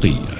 بقية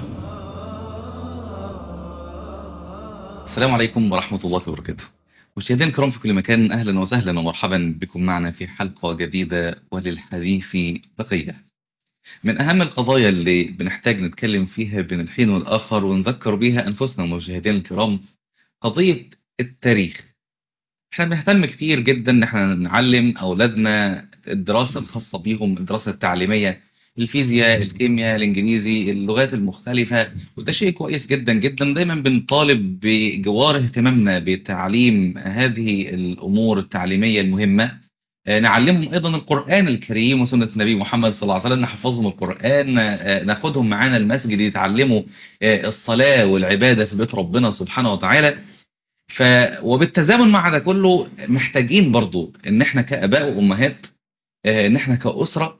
السلام عليكم ورحمة الله وبركاته مشاهدينا الكرام في كل مكان أهلا وسهلا ومرحبا بكم معنا في حلقة جديدة وللحديث بقية من أهم القضايا اللي بنحتاج نتكلم فيها بين الحين والآخر ونذكر بيها أنفسنا مشاهدينا الكرام قضية التاريخ احنا بنهتم كتير جدا ان احنا نعلم أولادنا الدراسة الخاصة بيهم الدراسة التعليمية الفيزياء الكيمياء الانجليزي اللغات المختلفة وده شيء كويس جدا جدا دايما بنطالب بجوار اهتمامنا بتعليم هذه الامور التعليمية المهمة آه، نعلمهم ايضا القرآن الكريم وسنة النبي محمد صلى الله عليه وسلم نحفظهم القرآن آه، ناخدهم معانا المسجد يتعلموا آه، الصلاة والعبادة في بيت ربنا سبحانه وتعالى ف وبالتزامن مع ده كله محتاجين برضو ان احنا كاباء وامهات آه، ان احنا كأسرة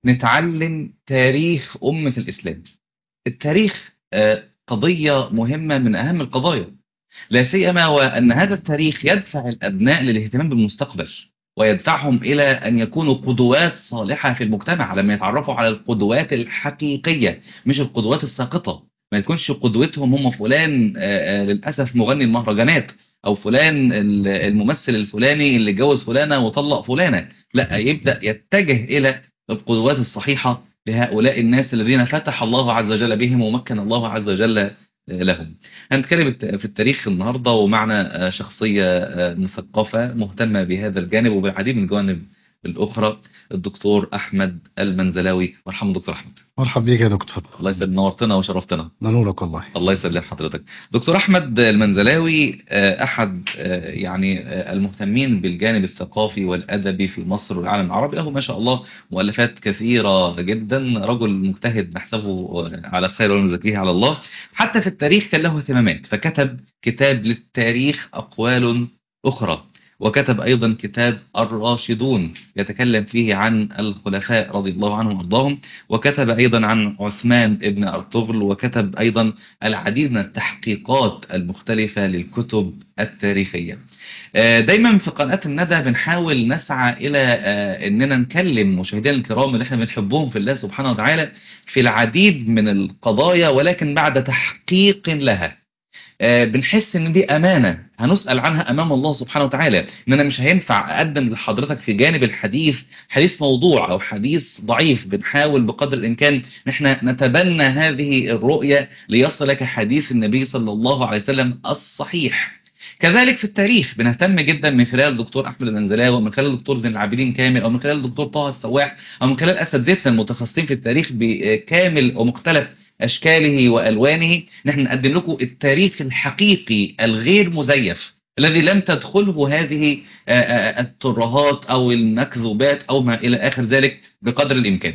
نتعلم تاريخ أمة الإسلام التاريخ آه، قضية مهمة من أهم القضايا لا سيما وأن هذا التاريخ يدفع الأبناء للاهتمام بالمستقبل ويدفعهم إلى أن يكونوا قدوات صالحة في المجتمع لما يتعرفوا على القدوات الحقيقية مش القدوات الساقطة ما يكونش قدوتهم هم فلان آه، آه، للأسف مغني المهرجانات أو فلان ال- الممثل الفلاني اللي اتجوز فلانة وطلق فلانة لا يبدأ يتجه إلى القدوات الصحيحة لهؤلاء الناس الذين فتح الله عز وجل بهم ومكن الله عز وجل لهم هنتكلم الت- في التاريخ النهاردة ومعنا آه، شخصية آه، مثقفة مهتمة بهذا الجانب وبالعديد من الجوانب الأخرى الدكتور أحمد المنزلاوي مرحبا دكتور أحمد مرحب بيك يا دكتور الله يسلم نورتنا وشرفتنا ده نورك والله الله يسلم حضرتك دكتور أحمد المنزلاوي آه، أحد آه، يعني آه، المهتمين بالجانب الثقافي والأدبي في مصر والعالم العربي له ما شاء الله مؤلفات كثيرة جدا رجل مجتهد نحسبه على خير ونزكيه على الله حتى في التاريخ كان له اهتمامات فكتب كتاب للتاريخ أقوال أخرى وكتب أيضا كتاب الراشدون يتكلم فيه عن الخلفاء رضي الله عنهم وارضاهم وكتب أيضا عن عثمان ابن أرطغرل وكتب أيضا العديد من التحقيقات المختلفة للكتب التاريخية آه، دايما في قناة الندى بنحاول نسعى إلى آه، أننا نكلم مشاهدينا الكرام اللي احنا بنحبهم في الله سبحانه وتعالى في العديد من القضايا ولكن بعد تحقيق لها آه، بنحس ان دي امانه هنسال عنها امام الله سبحانه وتعالى ان انا مش هينفع اقدم لحضرتك في جانب الحديث حديث موضوع او حديث ضعيف بنحاول بقدر الامكان ان احنا نتبنى هذه الرؤيه ليصل لك حديث النبي صلى الله عليه وسلم الصحيح كذلك في التاريخ بنهتم جدا من خلال الدكتور احمد المنزلاوي ومن خلال الدكتور زين العابدين كامل او من خلال الدكتور طه السواح او من خلال اساتذتنا المتخصصين في التاريخ بكامل ومختلف اشكاله والوانه نحن نقدم لكم التاريخ الحقيقي الغير مزيف الذي لم تدخله هذه آه، آه، الترهات او المكذوبات او ما الى اخر ذلك بقدر الامكان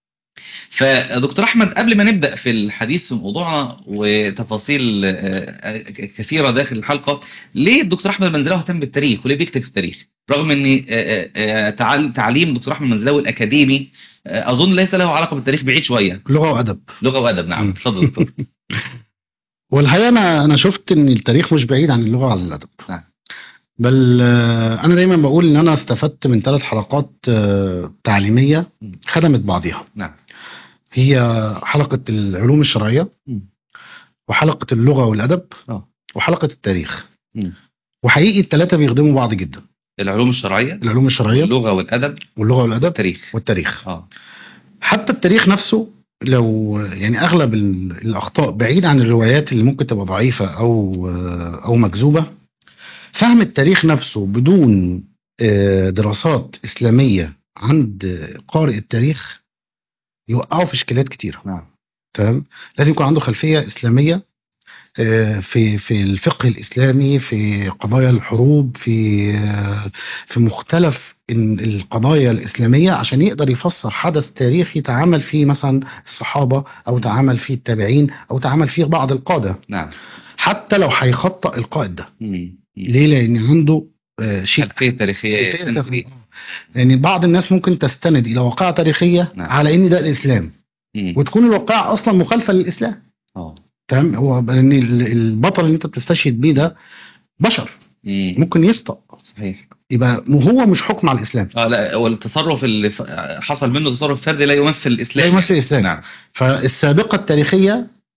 فدكتور احمد قبل ما نبدا في الحديث في موضوعنا وتفاصيل آه، آه، كثيره داخل الحلقه ليه الدكتور احمد المنزلاوي اهتم بالتاريخ وليه بيكتب في التاريخ رغم ان آه، آه، آه، تعال- تعليم دكتور احمد المنزلاوي الاكاديمي آه، اظن ليس له علاقه بالتاريخ بعيد شويه لغه وادب لغه وادب نعم مم. اتفضل دكتور والحقيقه انا انا شفت ان التاريخ مش بعيد عن اللغه على الادب نعم. بل آه، انا دايما بقول ان انا استفدت من ثلاث حلقات آه، تعليميه مم. خدمت بعضها نعم هي حلقه العلوم الشرعيه مم. وحلقه اللغه والادب آه. وحلقه التاريخ مم. وحقيقي الثلاثه بيخدموا بعض جدا العلوم الشرعيه العلوم الشرعيه اللغه والادب واللغه والادب التاريخ والتاريخ اه حتى التاريخ نفسه لو يعني اغلب ال- الاخطاء بعيد عن الروايات اللي ممكن تبقى ضعيفه او او مكذوبه فهم التاريخ نفسه بدون آه، دراسات اسلاميه عند قارئ التاريخ يوقعه في اشكاليات كتيره نعم تمام لازم يكون عنده خلفيه اسلاميه آه، في في الفقه الاسلامي في قضايا الحروب في آه، في مختلف ال- القضايا الاسلاميه عشان يقدر يفسر حدث تاريخي تعامل فيه مثلا الصحابه او تعامل فيه التابعين او تعامل فيه بعض القاده نعم حتى لو هيخطأ القائد ده مم. مم. ليه لان عنده آه، شيء خلفيه تاريخيه خلفية يستند فيه. تف- يعني بعض الناس ممكن تستند الى واقعه تاريخيه نعم. على ان ده الاسلام مم. وتكون الواقعه اصلا مخالفه للاسلام اه تمام هو لان ال- البطل اللي انت بتستشهد بيه ده بشر مم. ممكن يخطأ صحيح يبقى هو مش حكم على الاسلام اه لا والتصرف اللي ف- حصل منه تصرف فردي لا يمثل لا الاسلام يمثل الاسلام نعم فالسابقه التاريخيه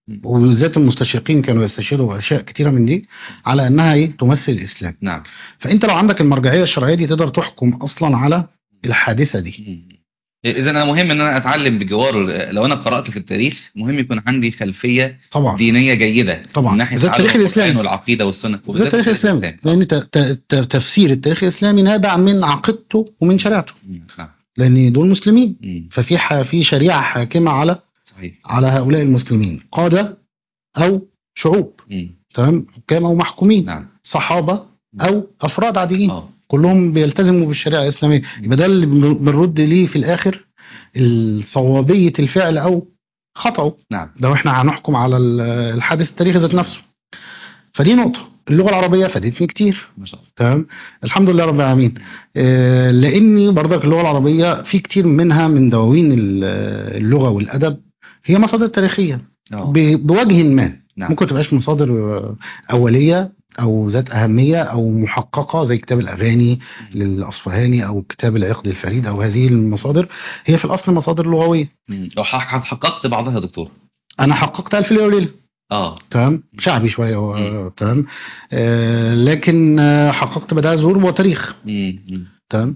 وبالذات المستشرقين كانوا يستشيروا اشياء كتيره من دي على انها ايه تمثل الاسلام نعم فانت لو عندك المرجعيه الشرعيه دي تقدر تحكم اصلا على الحادثه دي اذا انا مهم ان انا اتعلم بجواره لو انا قرات في التاريخ مهم يكون عندي خلفيه طبعا دينيه جيده طبعا من ناحيه بالذات التاريخ تعلم الإسلامي. القرآن والعقيده والسنه وده التاريخ الاسلامي لان ت- ت- ت- تفسير التاريخ الاسلامي نابع من عقيدته ومن شريعته نعم لان دول مسلمين مم. ففي ح- في شريعه حاكمه على صحيح على هؤلاء المسلمين قاده او شعوب مم. تمام حكام او محكومين نعم صحابه او افراد عاديين اه كلهم بيلتزموا بالشريعه الاسلاميه يبقى ده اللي بن- بنرد ليه في الاخر صوابيه الفعل او خطأه نعم لو احنا هنحكم على ال- الحادث التاريخي ذات نفسه فدي نقطه اللغه العربيه فادتني كتير ما شاء الله تمام الحمد لله رب العالمين آه، لاني برضك اللغه العربيه في كتير منها من دواوين ال- اللغه والادب هي مصادر تاريخيه اه ب- بوجه ما نعم ممكن تبقاش مصادر آه، اوليه او ذات اهميه او محققه زي كتاب الاغاني للاصفهاني او كتاب العقد الفريد او هذه المصادر هي في الاصل مصادر لغويه مم. لو حق- حققت بعضها يا دكتور انا حققت الف ليله وليله اه تمام شعبي شويه هو- مم. تمام آه لكن آه حققت بدائع ظهور وتاريخ مم. مم. تمام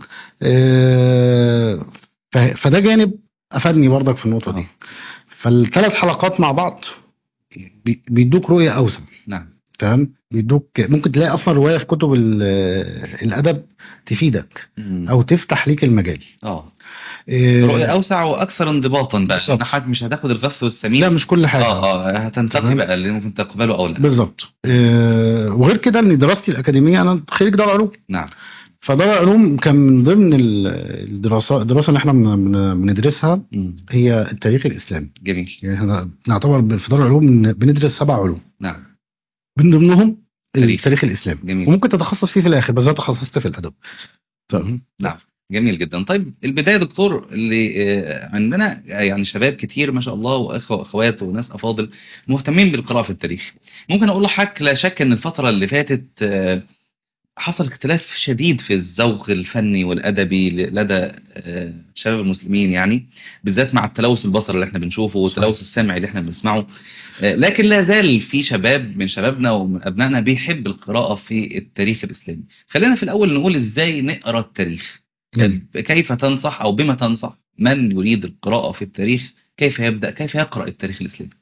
آه ف- فده جانب افادني برضك في النقطه دي آه. فالثلاث حلقات مع بعض بي- بيدوك رؤيه اوسع نعم تمام بيدوك ممكن تلاقي اصلا روايه في كتب ال- الادب تفيدك مم. او تفتح ليك المجال اه آه، رؤية اوسع واكثر انضباطا بقى بالظبط. إن حد مش هتاخد الغث والسمين لا مش كل حاجه اه اه هتنتقي تمام. بقى اللي ممكن تقبله او لا بالظبط آه، وغير كده ان دراستي الاكاديميه انا خريج دار علوم نعم فدار علوم كان من ضمن ال- الدراسات الدراسه اللي احنا بن- بن- بندرسها مم. هي التاريخ الاسلامي جميل يعني احنا نعتبر في دار العلوم بن- بندرس سبع علوم نعم من ضمنهم تاريخ. التاريخ الاسلامي جميل وممكن تتخصص فيه في الاخر بس انا تخصصت في الادب تمام نعم جميل جدا طيب البدايه يا دكتور اللي آه، عندنا يعني شباب كتير ما شاء الله واخوه واخوات وناس افاضل مهتمين بالقراءه في التاريخ ممكن اقول لحضرتك لا شك ان الفتره اللي فاتت آه، حصل اختلاف شديد في الذوق الفني والادبي ل- لدى آه، شباب المسلمين يعني بالذات مع التلوث البصري اللي احنا بنشوفه والتلوث السمعي اللي احنا بنسمعه آه، لكن لا زال في شباب من شبابنا ومن ابنائنا بيحب القراءه في التاريخ الاسلامي خلينا في الاول نقول ازاي نقرا التاريخ جميل. كيف تنصح او بما تنصح من يريد القراءه في التاريخ كيف يبدا كيف يقرا التاريخ الاسلامي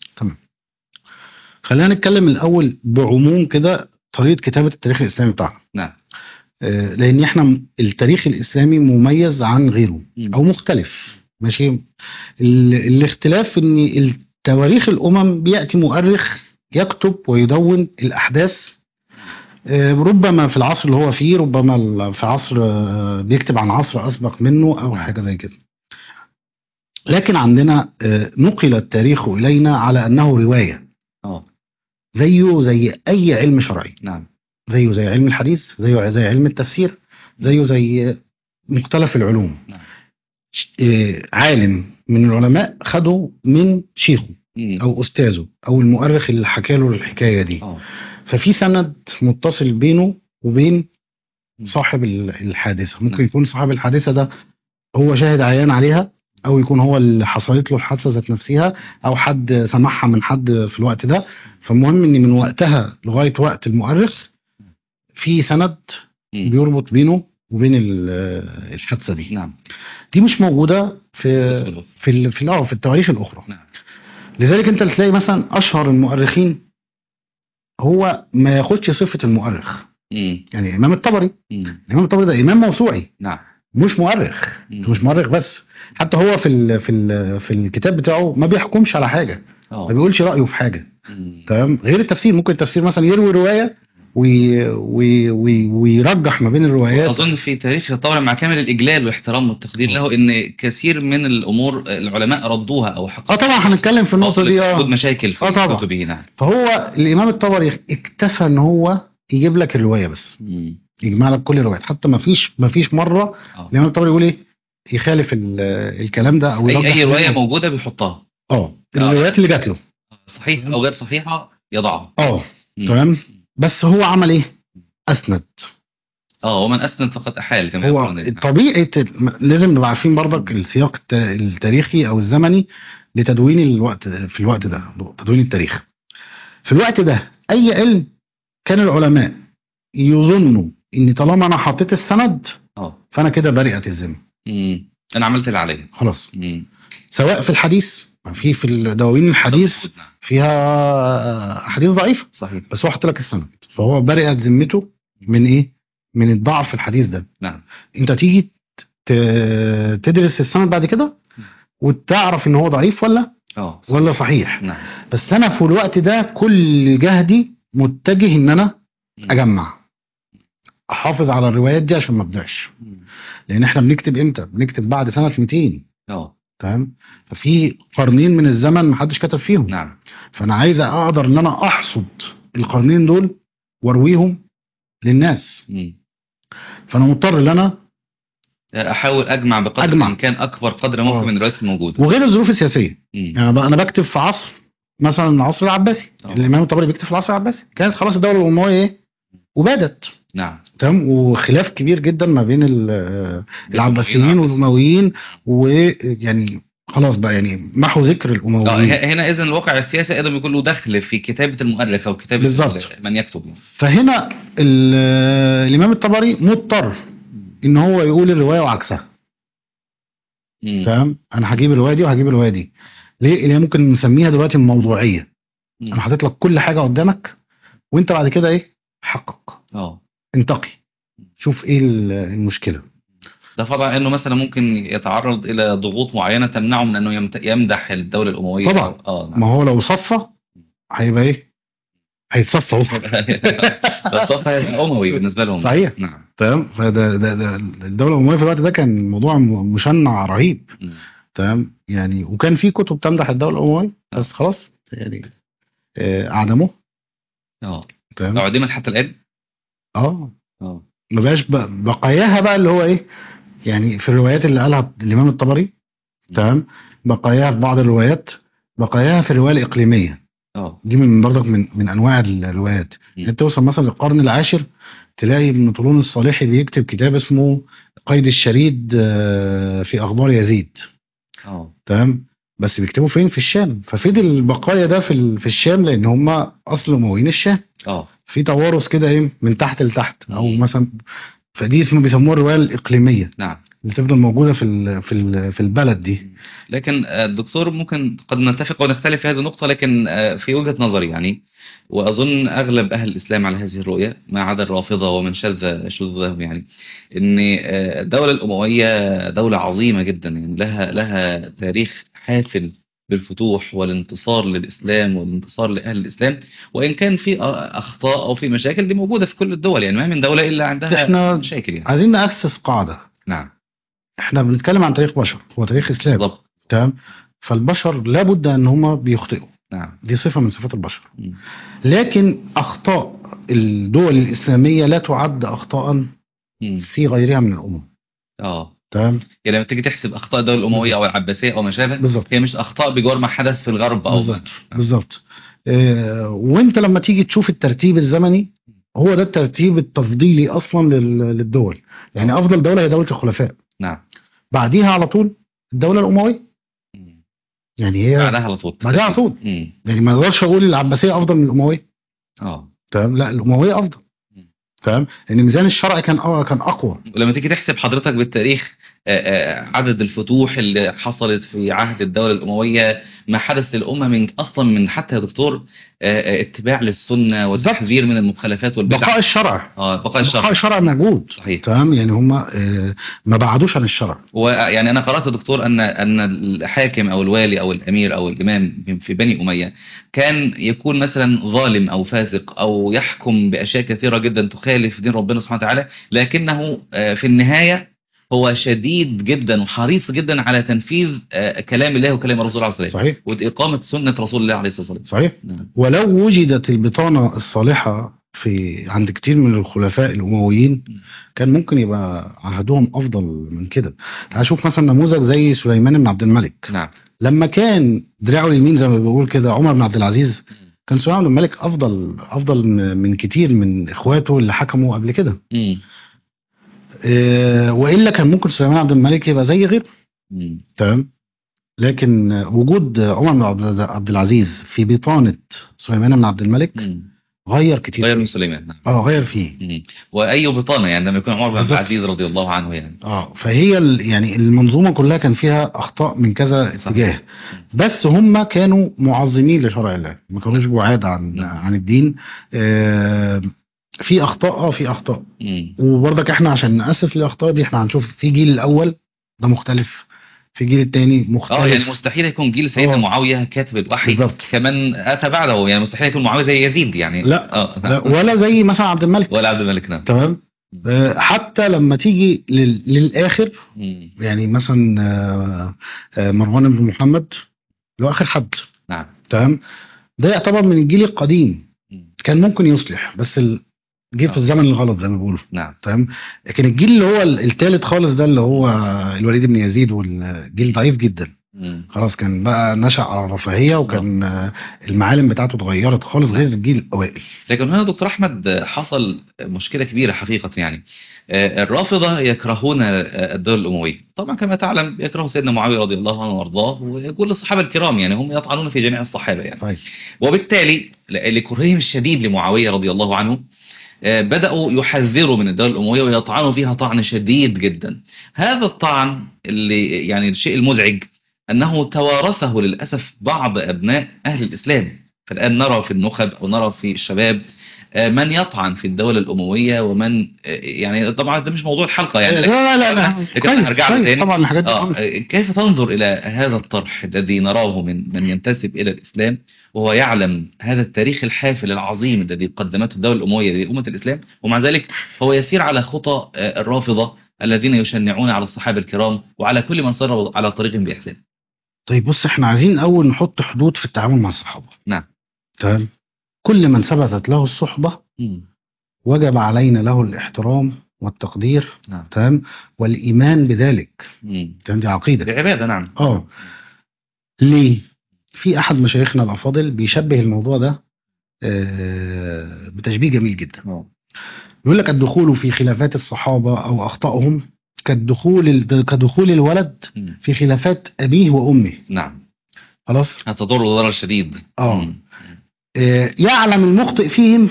خلينا نتكلم الاول بعموم كده طريقه كتابه التاريخ الاسلامي بتاعنا نعم آه، لان احنا م- التاريخ الاسلامي مميز عن غيره مم. او مختلف ماشي ال- الاختلاف ان التواريخ الامم بياتي مؤرخ يكتب ويدون الاحداث آه، ربما في العصر اللي هو فيه ربما ال- في عصر آه، بيكتب عن عصر اسبق منه او حاجه زي كده لكن عندنا آه، نقل التاريخ الينا على انه روايه اه زيه زي اي علم شرعي نعم زيه زي علم الحديث زيه زي علم التفسير زيه زي مختلف العلوم نعم. ش- آه، عالم من العلماء خده من شيخه مم. او استاذه او المؤرخ اللي حكى له الحكايه دي اه ففي سند متصل بينه وبين صاحب ال- الحادثه ممكن نعم. يكون صاحب الحادثه ده هو شاهد عيان عليها او يكون هو اللي حصلت له الحادثه ذات نفسها او حد سمعها من حد في الوقت ده فالمهم ان من وقتها لغايه وقت المؤرخ في سند مم. بيربط بينه وبين ال- الحادثه دي نعم دي مش موجوده في في ال- في ال- في التواريخ الاخرى نعم لذلك انت تلاقي مثلا اشهر المؤرخين هو ما ياخدش صفه المؤرخ مم. يعني الامام الطبري مم. الامام الطبري ده امام موسوعي نعم مش مؤرخ مم. مش مؤرخ بس حتى هو في ال في ال في الكتاب بتاعه ما بيحكمش على حاجه ما اه بيقولش رايه في حاجه مم. تمام غير التفسير ممكن التفسير مثلا يروي روايه وي وي وي ويرجح ما بين الروايات اظن في تاريخ الطبري مع كامل الاجلال والاحترام والتقدير له ان كثير من الامور العلماء ردوها او حققوا اه طبعا هنتكلم في النقطه دي وجود اه مشاكل في آه طبعا. كتبه نعم فهو الامام الطبري اكتفى ان هو يجيب لك الروايه بس مم. يجمع لك كل الروايات حتى ما فيش ما فيش مره آه. الامام الطبري يقول ايه يخالف ال- الكلام ده او اي يرجح اي روايه منه. موجوده بيحطها اه الروايات اللي جات له صحيحه او غير صحيحه يضعها اه مم. تمام بس هو عمل ايه اسند اه ومن اسند فقد احال كما هو يقولون. طبيعه لازم نبقى عارفين برضك السياق الت- التاريخي او الزمني لتدوين الوقت في الوقت ده تدوين التاريخ في الوقت ده اي علم كان العلماء يظنوا ان طالما انا حطيت السند اه فانا كده برئت الذمه مم. انا عملت اللي عليا خلاص مم. سواء في الحديث في في الدواوين الحديث نعم. فيها احاديث ضعيفه صحيح بس هو حط لك السند فهو برئت ذمته من ايه من الضعف في الحديث ده نعم انت تيجي ت- تدرس السند بعد كده وتعرف ان هو ضعيف ولا اه ولا صحيح نعم بس انا في الوقت ده كل جهدي متجه ان انا مم. اجمع احافظ على الروايات دي عشان ما ابدعش مم. لان احنا بنكتب امتى بنكتب بعد سنه 200 اه تمام ففي قرنين من الزمن ما حدش كتب فيهم نعم فانا عايز اقدر ان انا احصد القرنين دول وارويهم للناس مم. فانا مضطر ان انا احاول اجمع بقدر أجمع. الامكان اكبر قدر ممكن آه. من الروايات الموجوده وغير الظروف السياسيه مم. يعني بقى انا بكتب في عصر مثلا العصر العباسي آه. الامام الطبري بيكتب في العصر العباسي كانت خلاص الدوله الامويه ايه وبادت نعم تمام وخلاف كبير جدا ما بين ال- العباسيين والامويين ويعني خلاص بقى يعني محو ذكر اه الامويين ه- هنا اذا الواقع السياسي ايضا بيكون له دخل في كتابه المؤلف او كتابه بالظبط. ال- من يكتب يعني. فهنا ال- الامام الطبري مضطر ان هو يقول الروايه وعكسها مم. فاهم انا هجيب الروايه دي وهجيب الروايه دي ليه اللي هي ممكن نسميها دلوقتي الموضوعيه مم. انا حاطط لك كل حاجه قدامك وانت بعد كده ايه حقق اه انتقي شوف ايه ال- المشكله ده طبعا انه مثلا ممكن يتعرض الى ضغوط معينه تمنعه من انه يمت- يمدح الدوله الامويه طبعا. اه ما هو لو صفى هيبقى ايه هيتصفى هو الصف هيبقى اموي بالنسبه لهم صحيح. نعم تمام فده ده ده الدوله الامويه في الوقت ده كان موضوع م- مشنع رهيب مم. تمام يعني وكان في كتب تمدح الدوله الامويه بس خلاص يعني آه، اعدموه اه تمام لو عدمت حتى الان اه اه ما بقاش ب- بقاياها بقى اللي هو ايه يعني في الروايات اللي قالها الامام الطبري تمام بقاياها في بعض الروايات بقاياها في الروايه الاقليميه اه دي من برضك من من انواع الروايات مم. يعني توصل مثلا للقرن العاشر تلاقي ابن طولون الصالحي بيكتب كتاب اسمه قيد الشريد آه، في اخبار يزيد اه تمام بس بيكتبوا فين في الشام ففضل البقايا ده في ال- في الشام لان هم اصل امويين الشام اه في توارث كده ايه من تحت لتحت او مم. مثلا فدي اسمه بيسموها الروايه الاقليميه نعم اللي تفضل موجوده في ال في ال في البلد دي لكن آه، الدكتور ممكن قد نتفق ونختلف في هذه النقطة لكن آه، في وجهة نظري يعني وأظن أغلب أهل الإسلام على هذه الرؤية ما عدا الرافضة ومن شذ شذوذهم يعني إن آه، الدولة الأموية دولة عظيمة جدا يعني لها لها تاريخ حافل بالفتوح والانتصار للإسلام والانتصار لأهل الإسلام وإن كان في آه، أخطاء أو في مشاكل دي موجودة في كل الدول يعني ما من دولة إلا عندها إحنا مشاكل يعني عايزين نأسس قاعده نعم احنا بنتكلم عن تاريخ بشر هو تاريخ اسلام بالضبط تمام فالبشر لابد ان هم بيخطئوا نعم دي صفه من صفات البشر مم. لكن اخطاء الدول الاسلاميه لا تعد اخطاء مم. في غيرها من الامم اه تمام يعني لما تيجي تحسب اخطاء الدوله الامويه او العباسيه او ما شابه بالظبط هي مش اخطاء بجوار ما حدث في الغرب او بالظبط بالظبط آه، وانت لما تيجي تشوف الترتيب الزمني هو ده الترتيب التفضيلي اصلا لل- للدول يعني افضل دوله هي دوله الخلفاء نعم بعديها على طول الدوله الامويه مم. يعني هي بعدها على طول بعدها على طول مم. يعني ما اقدرش اقول العباسيه افضل من الامويه اه تمام لا الامويه افضل مم. تمام لان ميزان الشرع كان أه كان اقوى ولما تيجي تحسب حضرتك بالتاريخ آه، آه، عدد الفتوح اللي حصلت في عهد الدوله الامويه ما حدث للامه من اصلا من حتى يا دكتور آه، آه، اتباع للسنه والتحذير من المخالفات والبدع بقاء الشرع اه بقاء بقاء الشرع الشرع موجود صحيح تمام يعني هم ما بعدوش عن الشرع ويعني انا قرات يا دكتور ان ان الحاكم او الوالي او الامير او الامام في بني اميه كان يكون مثلا ظالم او فاسق او يحكم باشياء كثيره جدا تخالف دين ربنا سبحانه وتعالى لكنه آه، في النهايه هو شديد جدا وحريص جدا على تنفيذ آه، كلام الله وكلام الرسول عليه الصلاه والسلام صحيح واقامه سنه رسول الله عليه الصلاه والسلام صحيح نعم. ولو وجدت البطانه الصالحه في عند كتير من الخلفاء الامويين كان ممكن يبقى عهدهم افضل من كده تعال شوف مثلا نموذج زي سليمان بن عبد الملك نعم لما كان دراعه اليمين زي ما بيقول كده عمر بن عبد العزيز كان سليمان بن الملك افضل افضل م- من كتير من اخواته اللي حكموا قبل كده مم. إيه والا كان ممكن سليمان عبد الملك يبقى زي غيره مم. تمام لكن وجود عمر بن عبد- عبد العزيز في بطانه سليمان بن عبد الملك مم. غير كتير غير من سليمان نعم. اه غير فيه مم. واي بطانه يعني لما يكون عمر بن عبد بالظبط. العزيز رضي الله عنه يعني اه فهي ال- يعني المنظومه كلها كان فيها اخطاء من كذا اتجاه بس هم كانوا معظمين لشرع الله ما كانوش بعاد عن نعم. عن الدين آه في اخطاء اه في اخطاء مم. وبرضك احنا عشان ناسس الاخطاء دي احنا هنشوف في جيل الاول ده مختلف في جيل التاني مختلف اه يعني مستحيل يكون جيل سيدنا آه. معاويه كاتب الوحي بالظبط. كمان اتى بعده يعني مستحيل يكون معاويه زي يزيد يعني لا. اه لا، نعم. ولا زي مثلا عبد الملك ولا عبد الملك نعم تمام آه، حتى لما تيجي لل- للاخر مم. يعني مثلا آه، آه، مروان بن محمد اللي هو اخر حد نعم تمام ده يعتبر من الجيل القديم مم. كان ممكن يصلح بس ال- جه آه. في الزمن الغلط زي ما بيقولوا نعم تمام لكن الجيل اللي هو الثالث خالص ده اللي هو الوليد بن يزيد والجيل ضعيف جدا مم. خلاص كان بقى نشأ على الرفاهية وكان آه، المعالم بتاعته اتغيرت خالص غير الجيل الأوائل لكن هنا دكتور احمد حصل مشكله كبيره حقيقه يعني آه، الرافضه يكرهون آه، الدوله الامويه طبعا كما تعلم يكره سيدنا معاويه رضي الله عنه وارضاه وكل الصحابه الكرام يعني هم يطعنون في جميع الصحابه يعني صحيح وبالتالي ل- لكرههم الشديد لمعاويه رضي الله عنه آه، بدأوا يحذروا من الدولة الأموية ويطعنوا فيها طعن شديد جدا هذا الطعن اللي يعني الشيء المزعج أنه توارثه للأسف بعض أبناء أهل الإسلام فالآن نرى في النخب أو نرى في الشباب آه، من يطعن في الدولة الأموية ومن آه، يعني طبعا ده مش موضوع الحلقة يعني لا لا لا, لا. لكن كويس هرجع له كويس تاني. طبعا الحاجات دي آه كيف تنظر إلى هذا الطرح الذي نراه من من ينتسب إلى الإسلام وهو يعلم هذا التاريخ الحافل العظيم الذي قدمته الدولة الأموية لأمة الإسلام ومع ذلك هو يسير على خطى آه، الرافضة الذين يشنعون على الصحابة الكرام وعلى كل من صار على طريقهم بإحسان طيب بص احنا عايزين أول نحط حدود في التعامل مع الصحابة نعم. تمام كل من ثبتت له الصحبة وجب علينا له الاحترام والتقدير نعم تمام والإيمان بذلك مم. تمام دي عقيدة دي عبادة نعم اه ليه؟ في احد مشايخنا الافاضل بيشبه الموضوع ده آه، بتشبيه جميل جدا آه. بيقول لك الدخول في خلافات الصحابه او اخطائهم كالدخول كدخول الولد مم. في خلافات ابيه وامه نعم خلاص هتضر ضرر شديد اه مم. آه، يعلم المخطئ فيهم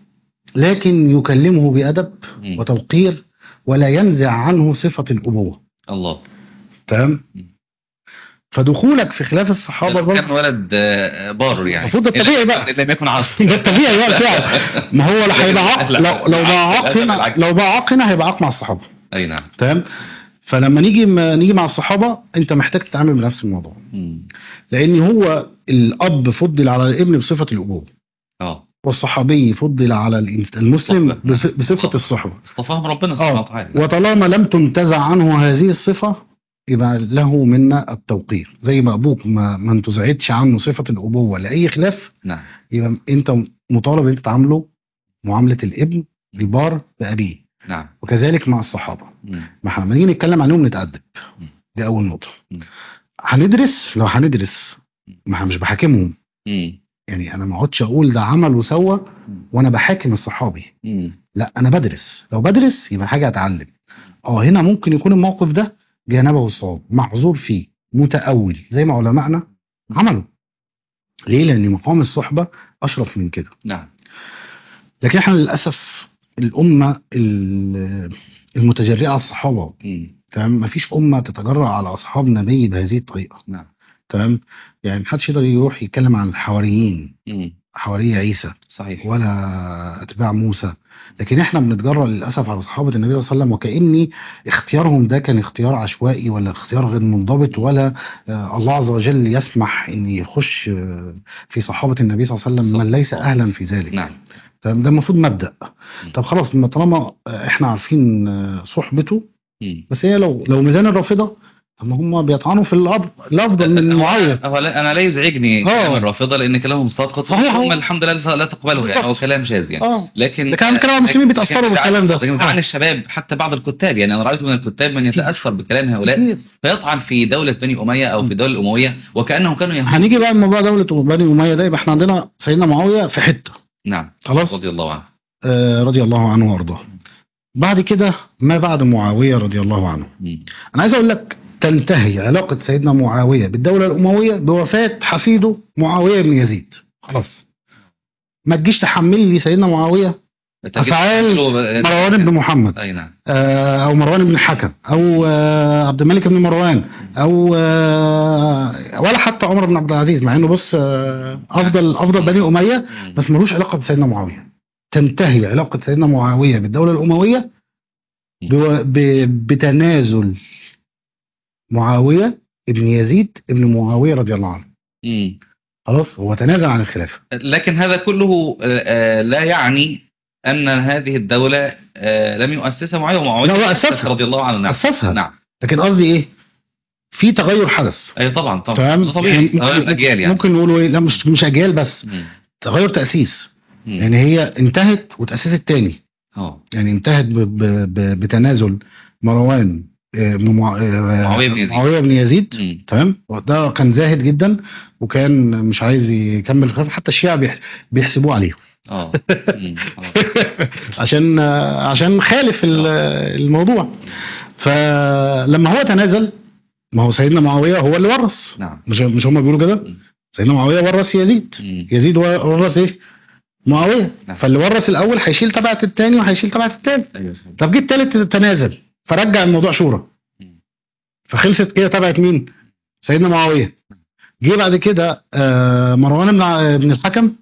لكن يكلمه بادب مم. وتوقير ولا ينزع عنه صفه الابوه الله تمام مم. فدخولك في خلاف الصحابه كان برضه ولد آه، بار يعني المفروض ده الطبيعي بقى. إن لم يكن عاصي ده الطبيعي بقى فعلا ما هو لا هيبقى عاق لا، لو لو بقى عاق للأسف هنا العكس. لو بقى عاق هنا هيبقى عاق مع الصحابه أي نعم تمام فلما نيجي ما نيجي مع الصحابه انت محتاج تتعامل بنفس الموضوع مم. لان هو الاب فضل على الابن بصفه الابوه اه والصحابي فضل على الإنس- المسلم صحبة. بص- بصفه الصحبه اصطفاهم ربنا سبحانه اه وتعالى وطالما لم تنتزع عنه هذه الصفه يبقى له منا التوقير زي ما ابوك ما, ما انتزعتش عنه صفه الابوه لاي خلاف نعم يبقى انت مطالب ان انت تعامله معامله الابن البار بابيه نعم وكذلك مع الصحابه مم. ما احنا لما نيجي نتكلم عليهم نتأدب مم. دي اول نقطه مم. هندرس لو هندرس ما احنا مش بحاكمهم مم. يعني انا ما اقعدش اقول ده عمل وسوى وانا بحاكم الصحابي مم. لا انا بدرس لو بدرس يبقى حاجه اتعلم اه هنا ممكن يكون الموقف ده جانبه الصواب معذور فيه متأول زي ما علمائنا عملوا ليه لان مقام الصحبه اشرف من كده نعم لكن احنا للاسف الامه ال- المتجرئه على الصحابه مم. تمام مفيش امه تتجرأ على اصحاب نبي بهذه الطريقه نعم تمام يعني محدش يقدر يروح يتكلم عن الحواريين مم. حواري عيسى صحيح ولا اتباع موسى لكن احنا بنتجرأ للاسف على صحابه النبي صلى الله عليه وسلم وكاني اختيارهم ده كان اختيار عشوائي ولا اختيار غير منضبط ولا آه الله عز وجل يسمح ان يخش آه في صحابه النبي صلى الله عليه وسلم من ليس اهلا في ذلك نعم تمام؟ ده المفروض مبدأ طب خلاص ما طالما آه، احنا عارفين آه، صحبته مم. بس هي لو لو ميزان الرافضه طب ما هم بيطعنوا في الأب الافضل من معاويه هو لا انا لا يزعجني آه. كلام الرافضه لان كلامهم ساقط صحيح. هم الحمد لله لا تقبله يعني هو بالظبط. كلام شاذ يعني اه لكن لكن أنا بتكلم عن المسلمين بيتأثروا لكن بالكلام ده. لكن زعل آه. الشباب حتى بعض الكتاب يعني انا رايت من الكتاب من يتاثر بكلام هؤلاء كتير. فيطعن في دوله بني اميه او في الدوله الامويه وكانهم كانوا يهود هنيجي بقى لموضوع دولة بني أمية ده يبقى احنا عندنا سيدنا معاوية في حتة نعم خلاص رضي الله عنه آه رضي الله عنه وارضاه بعد كده ما بعد معاوية رضي الله عنه مم. انا عايز اقول لك تنتهي علاقة سيدنا معاوية بالدولة الأموية بوفاة حفيده معاوية بن يزيد خلاص ما تجيش تحمل لي سيدنا معاوية أفعال مروان بن محمد اي نعم آه، او مروان بن الحكم او آه، عبد الملك بن مروان او آه، ولا حتى عمر بن عبد العزيز مع انه بص آه، افضل افضل بني اميه مم. بس ملوش علاقه بسيدنا معاويه تنتهي علاقه سيدنا معاويه بالدوله الامويه بو- ب- بتنازل معاويه ابن يزيد ابن معاويه رضي الله عنه مم. خلاص هو تنازل عن الخلافه لكن هذا كله آه، آه، لا يعني ان هذه الدوله آه، لم يؤسسها معاويه ومعاويه لا، هو أسسها. رضي الله عنه نعم اسسها نعم لكن قصدي ايه في تغير حدث اي طبعا طبعا تمام ده طبيعي يعني تغير الاجيال يعني ممكن نقول ايه لا مش مش اجيال بس مم. تغير تاسيس مم. يعني هي انتهت وتأسست تاني اه يعني انتهت ب ب ب بتنازل مروان آه، بن مع- آه، معاوية بن يزيد. معاوية بن يزيد مم. تمام ده كان زاهد جدا وكان مش عايز يكمل الخلافة حتى الشيعة بيح- بيحسبوه عليه اه مم. آه. عشان آه، عشان خالف ال- الموضوع فلما هو تنازل ما هو سيدنا معاوية هو اللي ورث نعم مش مش هم بيقولوا كده مم. سيدنا معاوية ورث يزيد مم. يزيد ورث ايه معاوية نعم. فاللي ورث الاول هيشيل تبعة التاني وهيشيل تبعة التالت ايوه صحيح. طب جه التالت تنازل فرجع الموضوع شورى مم. فخلصت كده تبعت مين سيدنا معاويه جه بعد كده آه، مروان بن ع- بن الحكم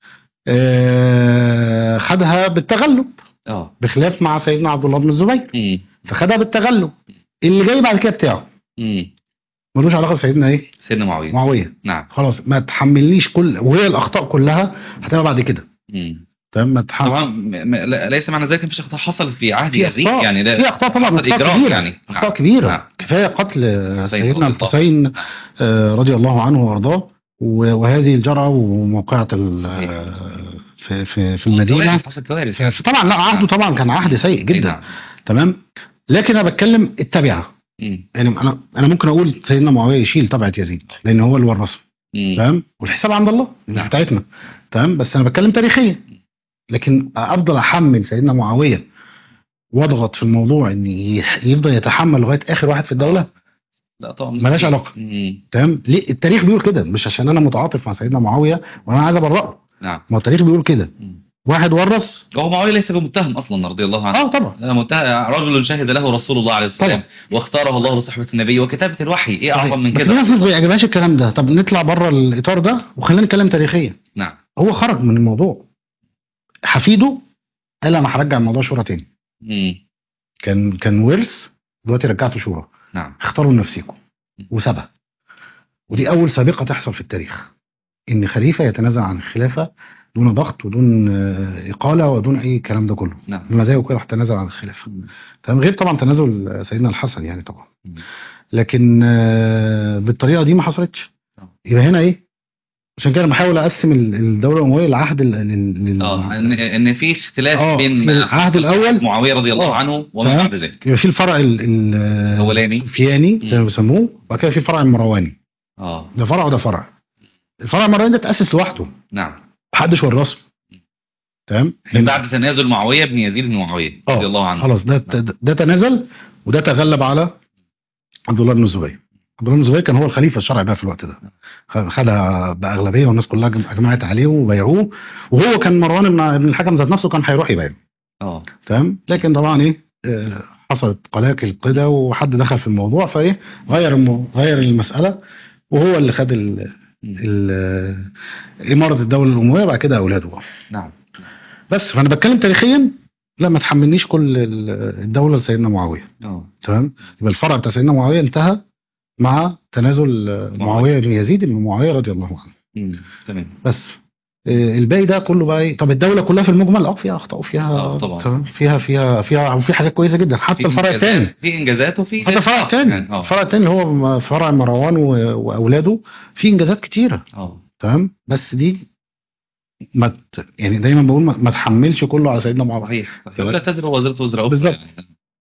آه، خدها بالتغلب اه بخلاف مع سيدنا عبد الله بن الزبير مم. فخدها بالتغلب اللي جاي بعد كده بتاعه مم. ملوش علاقه بسيدنا ايه سيدنا معاويه معاويه نعم خلاص ما تحملنيش كل وهي الاخطاء كلها هتبقى بعد كده مم. تمام ما تحمل طبعا م- م- لا- ليس معنى ذلك مفيش اخطاء حصلت في عهد في يزيد اخطاء يعني في لا اخطاء طبعا حصل اخطاء إجرام كبيره يعني. اخطاء نعم. كبيره نعم. كفايه قتل حسين سيدنا رضي الله. الحسين آه، رضي الله عنه وارضاه و- وهذه الجرعه وموقعه ال- آه، في في في المدينه كوارث، حصل كوارث طبعا لا عهده طبعا كان عهد سيء أي جدا نعم. تمام لكن انا بتكلم التبعه مم. يعني انا انا ممكن اقول سيدنا معاويه يشيل تبعه يزيد لان هو اللي ورثه مم. تمام والحساب عند الله مش نعم. بتاعتنا تمام بس انا بتكلم تاريخيا لكن افضل احمل سيدنا معاويه واضغط في الموضوع ان يح- يفضل يتحمل لغايه اخر واحد في الدوله لا طبعا ملهاش مستحيل. علاقة. مم. تمام ليه التاريخ بيقول كده مش عشان انا متعاطف مع سيدنا معاويه وانا عايز ابرئه نعم ما هو التاريخ بيقول كده مم. واحد ورث وهو معاويه ليس بمتهم اصلا رضي الله عنه اه طبعا لا متهم رجل شهد له رسول الله عليه الصلاه والسلام واختاره الله لصحبه النبي وكتابه الوحي ايه اعظم من بس في كده ناس ما بيعجبهاش الكلام ده طب نطلع بره الاطار ده وخلينا نتكلم تاريخيا نعم هو خرج من الموضوع حفيده قال انا هرجع الموضوع شورى تاني مم. كان كان ورث دلوقتي رجعته شورى نعم اختاروا لنفسكم وسابها ودي اول سابقه تحصل في التاريخ ان خليفه يتنازل عن الخلافه دون ضغط ودون آه، اقاله ودون اي الكلام ده كله نعم بمزاجه كده راح تنازل عن الخلافه مم. تمام غير طبعا تنازل سيدنا الحسن يعني طبعا مم. لكن آه، بالطريقه دي ما حصلتش آه. يبقى هنا ايه عشان كده أنا بحاول اقسم ال- الدوله الامويه لعهد ال- ال- ال- اه ان ان في اختلاف آه، بين في العهد الأول. معاويه رضي الله آه. عنه وما تمام. بعد ذلك يبقى في الفرع ال- ال- الأولاني. الفياني زي ما مم. بيسموه وبعد كده في الفرع المرواني اه ده فرع وده فرع الفرع المرواني ده اتاسس لوحده نعم محدش ورثه تمام من بعد تنازل معاويه بن يزيد بن معاويه اه رضي الله عنه خلاص ده ده, ده تنازل وده تغلب على عبد الله بن الزبير عبد الله بن الزبير كان هو الخليفه الشرعي بقى في الوقت ده خ- خدها باغلبيه والناس كلها جم- اجمعت عليه وبايعوه وهو كان مروان بن بن الحكم ذات نفسه كان هيروح يبايعه اه تمام لكن طبعا ايه آه، حصلت قلاقل كده وحد دخل في الموضوع فايه غير المو... غير المساله وهو اللي خد ال... ال... اماره الدوله الامويه بعد كده اولاده بقى. نعم بس فانا بتكلم تاريخيا لا ما تحملنيش كل ال- الدوله لسيدنا معاويه اه تمام يبقى الفرع بتاع سيدنا معاويه انتهى مع تنازل آه، معاويه بن يزيد بن معاويه رضي الله عنه مم. تمام بس آه، الباقي ده كله بقى إيه؟ طب الدوله كلها في المجمل اه فيها اخطاء وفيها آه، طبعا. تمام فيها فيها فيها وفي حاجات كويسه جدا حتى في الفرع إنجازات- الثاني في انجازات وفي حتى الفرع الثاني يعني، اه الفرع الثاني اللي هو م- فرع مروان و- واولاده في انجازات كتيره اه تمام بس دي ما ت- يعني دايما بقول ما, ما تحملش كله على سيدنا معاويه صحيح صحيح. ولا تزر وزرة وزر أخرى بالظبط. يعني.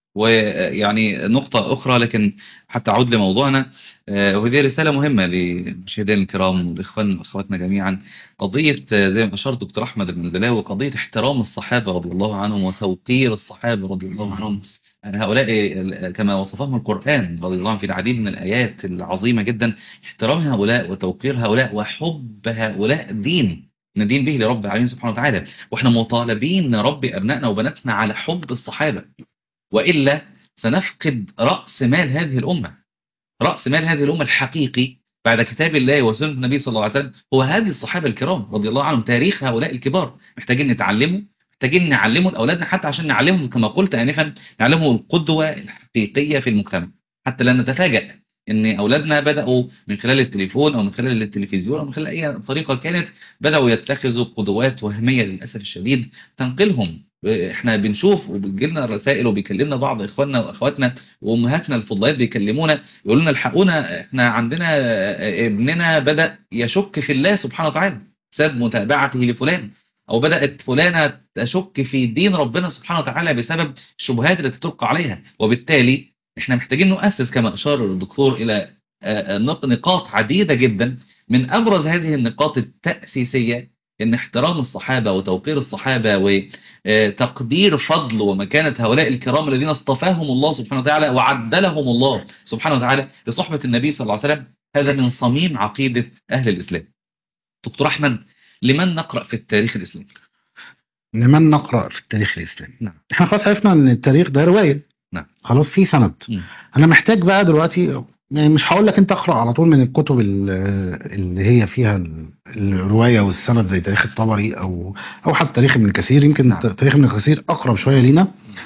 ويعني نقطة أخرى لكن حتى أعود لموضوعنا آه، وهذه رسالة مهمة للمشاهدين الكرام والإخوان وأخواتنا جميعا قضية آه، زي ما أشار دكتور أحمد المنزلاوي قضية احترام الصحابة رضي الله عنهم وتوقير الصحابة رضي الله عنهم هؤلاء ال- كما وصفهم القرآن رضي الله عنه في العديد من الآيات العظيمة جدا احترام هؤلاء وتوقير هؤلاء وحب هؤلاء دين ندين به لرب العالمين سبحانه وتعالى واحنا مطالبين نربي أبنائنا وبناتنا على حب الصحابة وإلا سنفقد رأس مال هذه الأمة رأس مال هذه الأمة الحقيقي بعد كتاب الله وسنة النبي صلى الله عليه وسلم هو هذه الصحابة الكرام رضي الله عنهم تاريخ هؤلاء الكبار محتاجين نتعلمه محتاجين نعلمه لأولادنا حتى عشان نعلمهم كما قلت آنفا نعلمهم القدوة الحقيقية في المجتمع حتى لا نتفاجأ ان اولادنا بداوا من خلال التليفون او من خلال التلفزيون او من خلال اي طريقه كانت بداوا يتخذوا قدوات وهميه للاسف الشديد تنقلهم احنا بنشوف وبتجيلنا رسائل وبيكلمنا بعض اخواننا واخواتنا وامهاتنا الفضليات بيكلمونا يقولوا لنا الحقونا احنا عندنا ابننا بدا يشك في الله سبحانه وتعالى بسبب متابعته لفلان او بدات فلانه تشك في دين ربنا سبحانه وتعالى بسبب الشبهات التي تلقى عليها وبالتالي احنا محتاجين نؤسس كما اشار الدكتور الى آه، آه، نق- نقاط عديده جدا من ابرز هذه النقاط التاسيسيه ان احترام الصحابه وتوقير الصحابه وتقدير فضل ومكانه هؤلاء الكرام الذين اصطفاهم الله سبحانه وتعالى وعدلهم الله سبحانه وتعالى لصحبه النبي صلى الله عليه وسلم هذا من صميم عقيده اهل الاسلام. دكتور احمد لمن نقرا في التاريخ الاسلامي؟ لمن نقرأ في التاريخ الإسلامي نعم. احنا خلاص عرفنا ان التاريخ ده رواية نعم. خلاص في سند مم. انا محتاج بقى دلوقتي يعني مش هقول لك انت اقرا على طول من الكتب ال- اللي هي فيها ال- الروايه والسند زي تاريخ الطبري او او حتى تاريخ ابن كثير يمكن نعم. نعم. تاريخ ابن كثير اقرب شويه لينا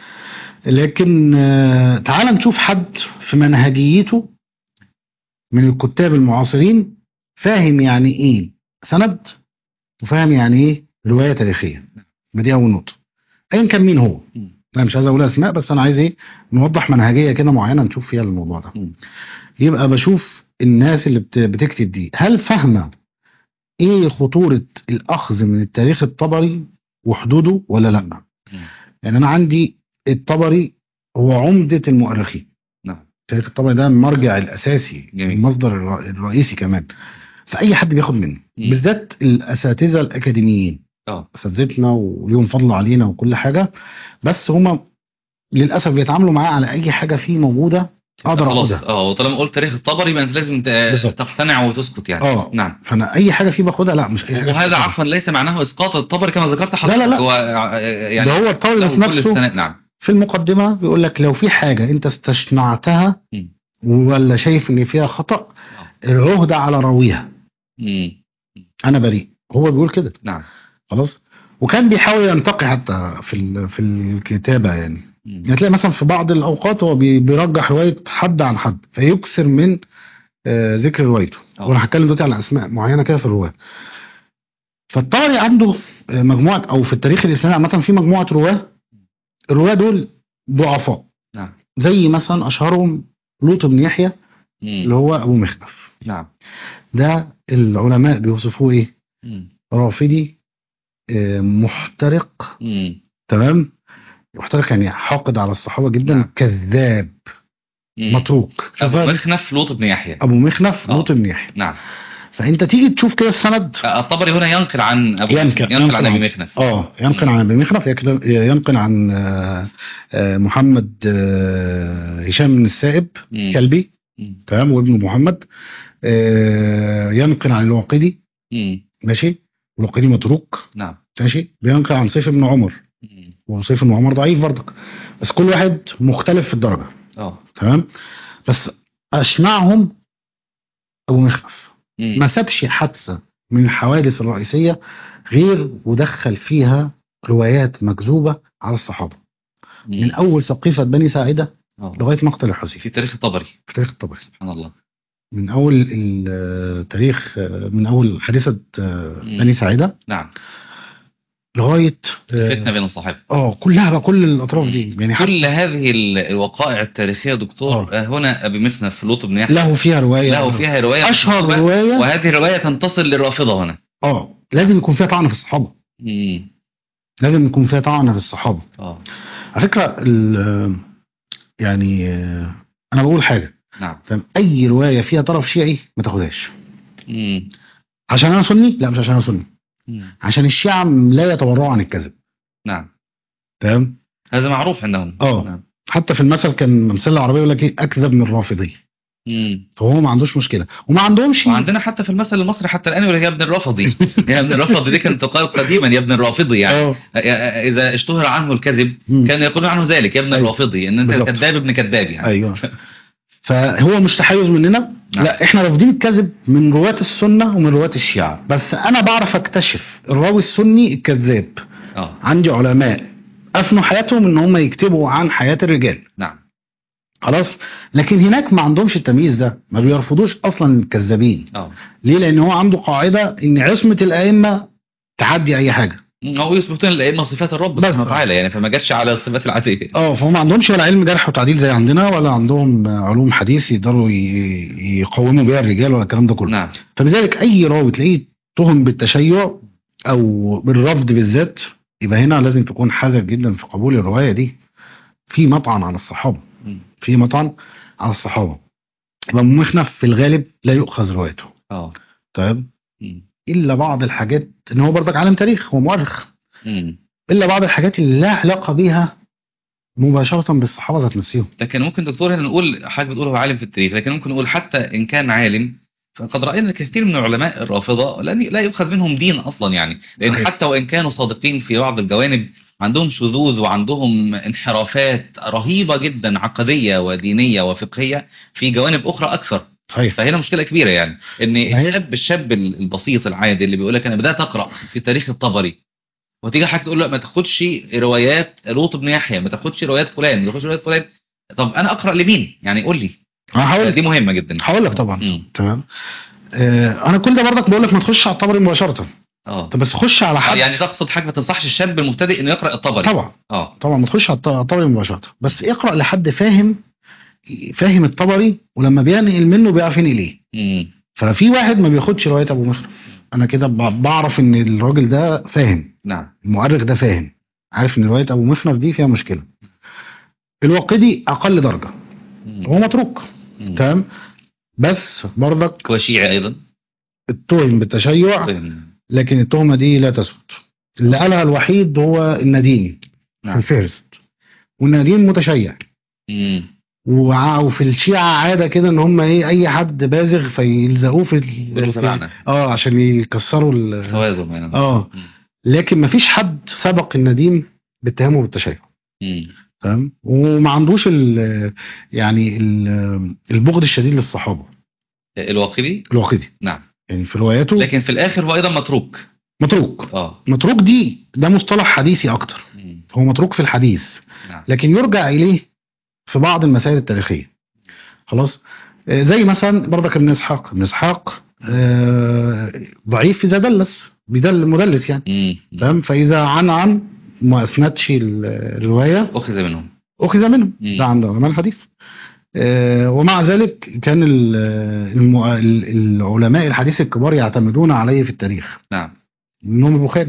لكن آه، تعال نشوف حد في منهجيته من الكتاب المعاصرين فاهم يعني ايه سند وفاهم يعني ايه روايه تاريخيه بدي اول نقطه ايا كان مين هو مم. انا مش عايز اقول اسماء بس انا عايز ايه نوضح منهجيه كده معينه نشوف فيها الموضوع ده مم. يبقى بشوف الناس اللي بت- بتكتب دي هل فاهمه ايه خطوره الاخذ من التاريخ الطبري وحدوده ولا لا مم. يعني انا عندي الطبري هو عمده المؤرخين نعم التاريخ الطبري ده المرجع الاساسي جميل. المصدر الر- الرئيسي كمان فاي حد بياخد منه مم. بالذات الاساتذه الاكاديميين اه اساتذتنا وليهم فضل علينا وكل حاجه بس هما للاسف بيتعاملوا معاه على اي حاجه فيه موجوده اقدر خلاص اخدها اه وطالما قلت تاريخ الطبري يبقى انت لازم ت- بالظبط. تقتنع وتسكت يعني اه نعم فانا اي حاجه فيه باخدها لا مش اي حاجه وهذا فيه عفوا ليس معناه اسقاط الطبري كما ذكرت لا، لا، لا. هو آه، يعني ده هو الطالب له ذات كل نفسه الثناء نعم في المقدمه بيقول لك لو في حاجه انت استشنعتها مم. ولا شايف ان فيها خطا العهده على راويها مم. انا بريء هو بيقول كده نعم خلاص وكان بيحاول ينتقي حتى في ال- في الكتابه يعني مم. يعني تلاقي مثلا في بعض الاوقات هو بي- بيرجح روايه حد عن حد فيكثر من آه، ذكر روايته آه. وانا هتكلم دلوقتي على اسماء معينه كده في الرواه فالطبري عنده آه، مجموعه او في التاريخ الاسلامي عامه في مجموعه رواه الرواه دول ضعفاء نعم زي مثلا اشهرهم لوط بن يحيى مم. اللي هو ابو مخنف نعم ده العلماء بيوصفوه ايه مم. رافضي آه، محترق مم. تمام محترق يعني حاقد على الصحابه جدا نعم. كذاب مم. متروك ابو شوف مخنف لوط بن يحيى ابو مخنف آه. لوط بن يحيى نعم فانت تيجي تشوف كده السند الطبري هنا ينقل عن ابو ينقل- ينقل عن ينقل ابي عن- مخنف اه ينقل عن ابي مخنف يكل- ينقل عن آه، آه، محمد آه، هشام بن السائب مم. كلبي مم. تمام وابن محمد آه، ينقل عن الواقدي مم. ماشي الواقدي متروك نعم ماشي بينقل عن سيف بن عمر مم. وسيف بن عمر ضعيف برضك بس كل واحد مختلف في الدرجه اه تمام بس اشنعهم ابو مخنف مم. ما سابش حادثه من الحوادث الرئيسيه غير ودخل فيها روايات مكذوبه على الصحابه مم. من اول سقيفه بني ساعده آه. لغايه مقتل الحسين في تاريخ الطبري في تاريخ الطبري سبحان الله من اول التاريخ من اول حادثه مم. بني ساعده نعم لغايه فتنه بين الصحابه اه كلها بقى كل الاطراف دي يعني حتى كل هذه ال- الوقائع التاريخيه يا دكتور آه. آه. هنا ابي مخنف لوط بن يحيى له فيها روايه له فيها روايه اشهر مكتوبة، روايه وهذه الروايه تنتصر للرافضه هنا اه لازم يكون فيها طعن في الصحابه مم. لازم يكون فيها طعن في الصحابه اه على فكره ال- يعني آه، انا بقول حاجه نعم فاهم اي روايه فيها طرف شيعي ما تاخدهاش مم. عشان انا سني لا مش عشان انا سني مم. عشان الشيعة لا يتورعوا عن الكذب نعم تمام هذا معروف عندهم آه. نعم. حتى في المثل كان مثل العربيه يقول لك ايه اكذب من رافضي مم. فهو ما عندوش مشكله وما عندهمش وعندنا حتى في المثل المصري حتى الان يقول لك يا ابن الرافضي يا ابن الرافضي دي كانت تقال قديما يا ابن الرافضي يعني اه اذا اشتهر عنه الكذب مم. كان يقولون عنه ذلك يا ابن أيوة. الرافضي ان انت بالظبط. كذاب ابن كذاب يعني ايوه فهو مش تحيز مننا نعم. لا احنا رافضين الكذب من رواة السنة ومن رواة الشيعة بس انا بعرف اكتشف الراوي السني الكذاب اه عندي علماء افنوا حياتهم ان هم يكتبوا عن حياة الرجال نعم خلاص لكن هناك ما عندهمش التمييز ده ما بيرفضوش اصلا الكذابين اه ليه لان هو عنده قاعدة ان عصمة الائمة تعدي اي حاجة هو يثبتون الائمه صفات الرب بس. سبحانه وتعالى يعني فما جاتش على الصفات العاديه اه فهم ما عندهمش ولا علم جرح وتعديل زي عندنا ولا عندهم علوم حديث يقدروا ي- يقوموا بيها الرجال ولا الكلام ده كله نعم فبذلك اي راوي تلاقيه تهم بالتشيع او بالرفض بالذات يبقى هنا لازم تكون حذر جدا في قبول الروايه دي في مطعن على الصحابه مم. في مطعن على الصحابه امام مخنف في الغالب لا يؤخذ روايته اه تمام مم. الا بعض الحاجات ان هو برضك عالم تاريخ هو مؤرخ مم. الا بعض الحاجات اللي لا علاقه بيها مباشره بالصحابه ذات نفسهم لكن ممكن دكتور هنا نقول حاجه بتقول هو عالم في التاريخ لكن ممكن نقول حتى ان كان عالم فقد راينا كثير من علماء الرافضه لا لا يؤخذ منهم دين اصلا يعني لان صحيح. حتى وان كانوا صادقين في بعض الجوانب عندهم شذوذ وعندهم انحرافات رهيبه جدا عقديه ودينيه وفقهيه في جوانب اخرى اكثر صحيح فهنا مشكله كبيره يعني ان هي- الشاب الشاب البسيط العادي اللي بيقول لك انا بدات اقرا في تاريخ الطبري وتيجي حضرتك تقول له لا ما تاخدش روايات لوط بن يحيى ما تاخدش روايات فلان ما تاخدش روايات فلان طب انا اقرا لمين يعني قول لي انا هقول دي مهمه جدا هقول لك طبعا مم. تمام آه انا كل ده برضك بقول لك ما تخش على الطبري مباشره اه طب بس خش على آه، حد يعني تقصد حاجه ما تنصحش الشاب المبتدئ انه يقرا الطبري طبعا اه طبعا ما تخش على الط- الطبري مباشره بس اقرا لحد فاهم فاهم الطبري ولما بينقل منه بيعرف ينقل ايه مم. ففي واحد ما بياخدش روايه ابو مخلف انا كده ب- بعرف ان الراجل ده فاهم نعم المؤرخ ده فاهم عارف ان روايه ابو مخلف دي فيها مشكله الواقدي اقل درجه مم. هو متروك مم. تمام بس برضك وشيعي ايضا اتهم بالتشيع مم. لكن التهمه دي لا تثبت اللي قالها الوحيد هو النديني في نعم الفهرست والنديم متشيع مم. وع- وفي الشيعة عادة كده ان هم ايه اي حد بازغ فيلزقوه في, يقولوا ال... في تبعنا اه عشان يكسروا ال... خوازم يعني اه مم. لكن ما فيش حد سبق النديم باتهامه بالتشيع مم. تمام وما عندوش ال... يعني ال... البغض الشديد للصحابة الواقدي الواقدي نعم يعني في رواياته لكن في الاخر هو ايضا متروك متروك اه متروك دي ده مصطلح حديثي اكتر مم. هو متروك في الحديث نعم لكن يرجع اليه في بعض المسائل التاريخيه خلاص آه، زي مثلا برضك ابن اسحاق ابن اسحاق آه، ضعيف اذا دلس بيدل مدلس يعني مم. تمام فاذا عن عن ما اسندش ال- الروايه اخذ منهم اخذ منه مم. ده عند علماء الحديث آه، ومع ذلك كان ال- الم- ال- العلماء الحديث الكبار يعتمدون عليه في التاريخ نعم منهم البخاري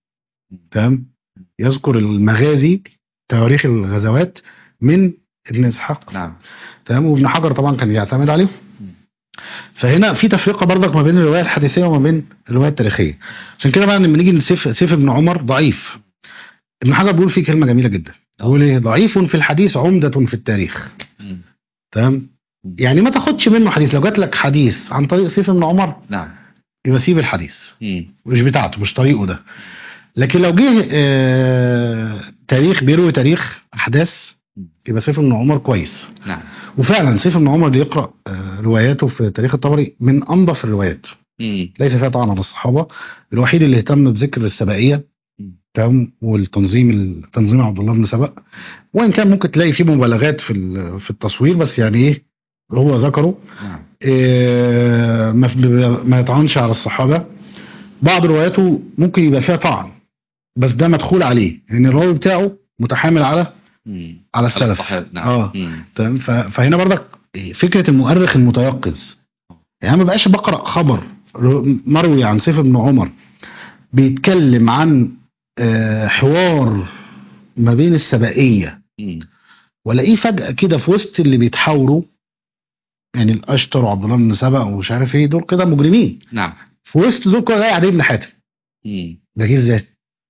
تمام يذكر المغازي تواريخ الغزوات من ابن اسحاق نعم تمام وابن حجر طبعا كان بيعتمد عليه مم. فهنا في تفرقه برضك ما بين الروايه الحديثيه وما بين الروايه التاريخيه عشان كده بقى لما نيجي لسيف سيف ابن عمر ضعيف ابن حجر بيقول فيه كلمه جميله جدا بيقول ايه ضعيف في الحديث عمده في التاريخ مم. تمام مم. يعني ما تاخدش منه حديث لو جات لك حديث عن طريق سيف ابن عمر نعم يبقى سيب الحديث مم. مش بتاعته مش طريقه ده لكن لو جه آه تاريخ بيروي تاريخ احداث يبقى سيف بن عمر كويس نعم وفعلا سيف بن عمر بيقرا آه رواياته في تاريخ الطبري من انظف الروايات مم. ليس فيها طعن على الصحابه الوحيد اللي اهتم بذكر السبائيه مم. تمام والتنظيم التنظيم عبد الله بن سبأ وان كان ممكن تلاقي فيه مبالغات في ال- في التصوير بس يعني ايه هو ذكره نعم إيه، ما ما يطعنش على الصحابه بعض رواياته ممكن يبقى فيها طعن بس ده مدخول عليه لان الراوي بتاعه متحامل على مم. على السلف الصحابة. نعم اه مم. تمام ف- فهنا برضك فكره المؤرخ المتيقظ يعني ما بقاش بقرا خبر ر- مروي عن سيف بن عمر بيتكلم عن آه، حوار ما بين السبائيه مم. والاقيه فجاه كده في وسط اللي بيتحاوروا يعني الاشتر وعبد الله بن سبأ ومش عارف ايه دول كده مجرمين نعم في وسط دول كده الاقي عدي بن حاتم مم. ده جه ازاي؟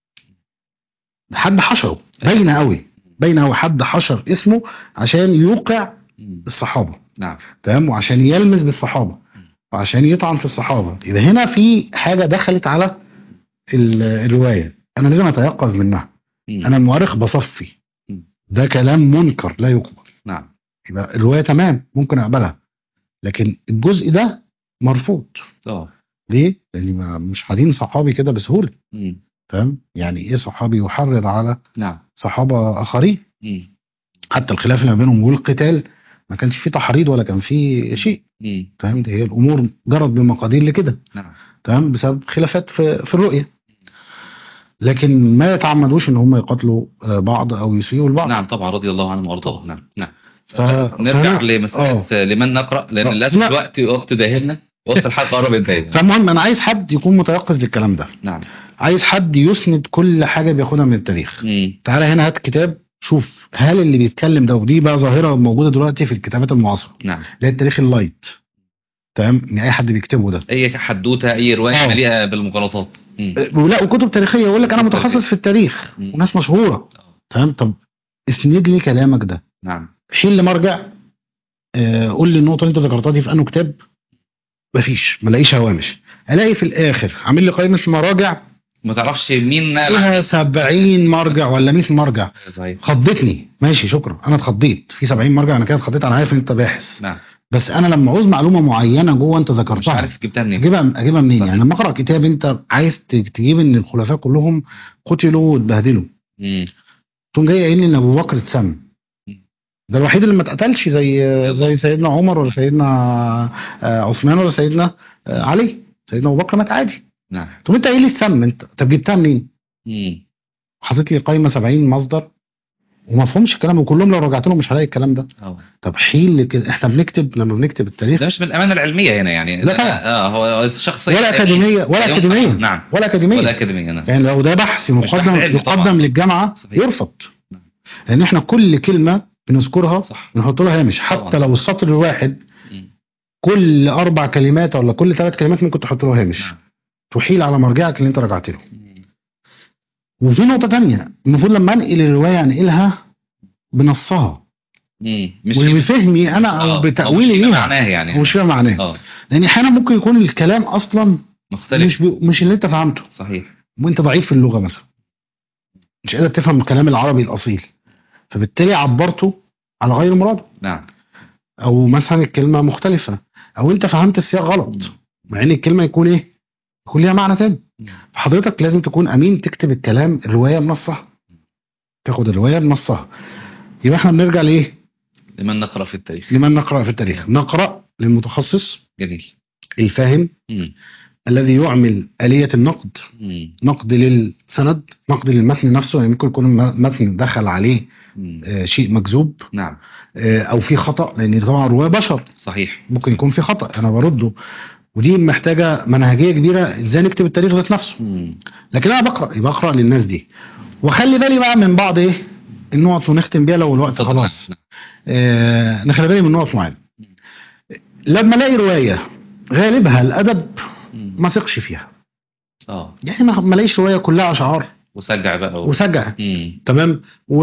ده حد حشره باينه قوي باينه قوي حد حشر اسمه عشان يوقع مم. الصحابه نعم تمام وعشان يلمس بالصحابه وعشان يطعن في الصحابه يبقى هنا في حاجه دخلت على ال- الروايه انا لازم اتيقظ منها مم. انا المؤرخ بصفي مم. ده كلام منكر لا يقبل نعم يبقى الروايه تمام ممكن اقبلها لكن الجزء ده مرفوض اه ليه؟ لان ما- مش حدين صحابي كده بسهوله مم. تمام يعني ايه صحابي يحرض على نعم صحابه اخرين مم. حتى الخلاف اللي ما بينهم والقتال ما كانش فيه تحريض ولا كان فيه شيء مم. فاهم دي هي الامور جرت بمقادير لكده نعم تمام بسبب خلافات في في الرؤيه لكن ما يتعمدوش ان هم يقاتلوا آه، بعض او يسيئوا لبعض نعم طبعا رضي الله عنهم وارضاهم نعم نعم ف... نرجع فهنا- لمسألة لمن نقرأ لأن آه. للأسف لا. الوقت وقت داهرنا وقت الحلقة قرب ينتهي فالمهم انا عايز حد يكون متيقظ للكلام ده نعم عايز حد يسند كل حاجه بياخدها من التاريخ مم. تعالى هنا هات كتاب شوف هل اللي بيتكلم ده ودي بقى ظاهره موجوده دلوقتي في الكتابات المعاصره نعم اللي هي التاريخ اللايت تمام ان اي حد بيكتبه ده أي حدوتة أي رواية آه. مليئة بالمغالطات مم. ولا وكتب تاريخيه يقول لك انا متخصص في التاريخ مم. وناس مشهوره تمام طب اسند لي كلامك ده نعم حين لمرجع آه قول لي النقطه اللي انت ذكرتها دي في انه كتاب مفيش ما الاقيش هوامش الاقي في الاخر عامل لي قائمه مراجع ما تعرفش مين نقل فيها 70 مرجع ولا 100 مرجع صحيح خضتني ماشي شكرا انا اتخضيت في 70 مرجع انا كده اتخضيت انا عارف ان انت باحث نعم بس انا لما عاوز معلومه معينه جوه انت مش ذكرتها عارف جبتها منين اجيبها اجيبها منين صحيح. يعني لما اقرا كتاب انت عايز ت- تجيب ان الخلفاء كلهم قتلوا واتبهدلوا مم. تقوم جاي قايل لي ان ابو بكر اتسم ده الوحيد اللي ما اتقتلش زي زي سيدنا عمر ولا سيدنا آه، عثمان ولا سيدنا آه، علي سيدنا ابو بكر مات عادي نعم طب انت قايل لي اتسم انت طب جبتها منين؟ مم. حاطط لي قايمه 70 مصدر وما فهمش الكلام وكلهم لو رجعت لهم مش هلاقي الكلام ده أه. طب حيل كده احنا بنكتب لما بنكتب التاريخ ده مش من الأمانة العلمية هنا يعني لا طبعا. اه هو شخصية ولا اكاديميه ولا ينفع. اكاديميه نعم ولا اكاديميه ولا أكاديمية نعم يعني لو ده بحث مش مقدم بحث علمي طبعا. يقدم للجامعه صحيح. يرفض نعم. لان احنا كل كلمه بنذكرها صح بنحط لها هامش حتى طبعا. لو السطر الواحد مم. كل اربع كلمات ولا كل ثلاث كلمات ممكن تحط له هامش نعم. تحيل على مرجعك اللي انت رجعت له مم. وفي نقطه تانية المفروض لما انقل الروايه انقلها بنصها مم. مش وبفهمي انا او آه، بتاويلي مش ليها معناه يعني ومش فاهم معناها اه لان احيانا ممكن يكون الكلام اصلا مختلف مش بي... مش اللي انت فهمته صحيح وانت ضعيف في اللغه مثلا مش قادر تفهم الكلام العربي الاصيل فبالتالي عبرته على غير مراده نعم او مثلا الكلمه مختلفه او انت فهمت السياق غلط مع ان الكلمه يكون ايه يكون ليها معنى تاني فحضرتك لازم تكون امين تكتب الكلام الروايه بنصها تاخد الروايه بنصها يبقى احنا بنرجع لايه لمن نقرأ في التاريخ لمن نقرا في التاريخ نقرا للمتخصص جميل الفاهم مم. الذي يعمل آلية النقد مم. نقد للسند نقد للمتن نفسه يعني ممكن يكون المتن دخل عليه مم. آه، شيء مكذوب نعم آه، او في خطا لان طبعا الرواه بشر صحيح ممكن يكون في خطا انا برده ودي محتاجه منهجيه كبيره ازاي نكتب التاريخ ذات نفسه مم. لكن انا بقرا يبقى اقرا للناس دي وخلي بالي بقى من بعض ايه النقط ونختم بيها لو الوقت اتفضل. خلاص آه نخلي بالي من نقط معينه لما الاقي روايه غالبها الادب مم. ما ثقش فيها اه يعني ما ما الاقيش روايه كلها اشعار وسجع بقى و... وسجع مم. تمام و...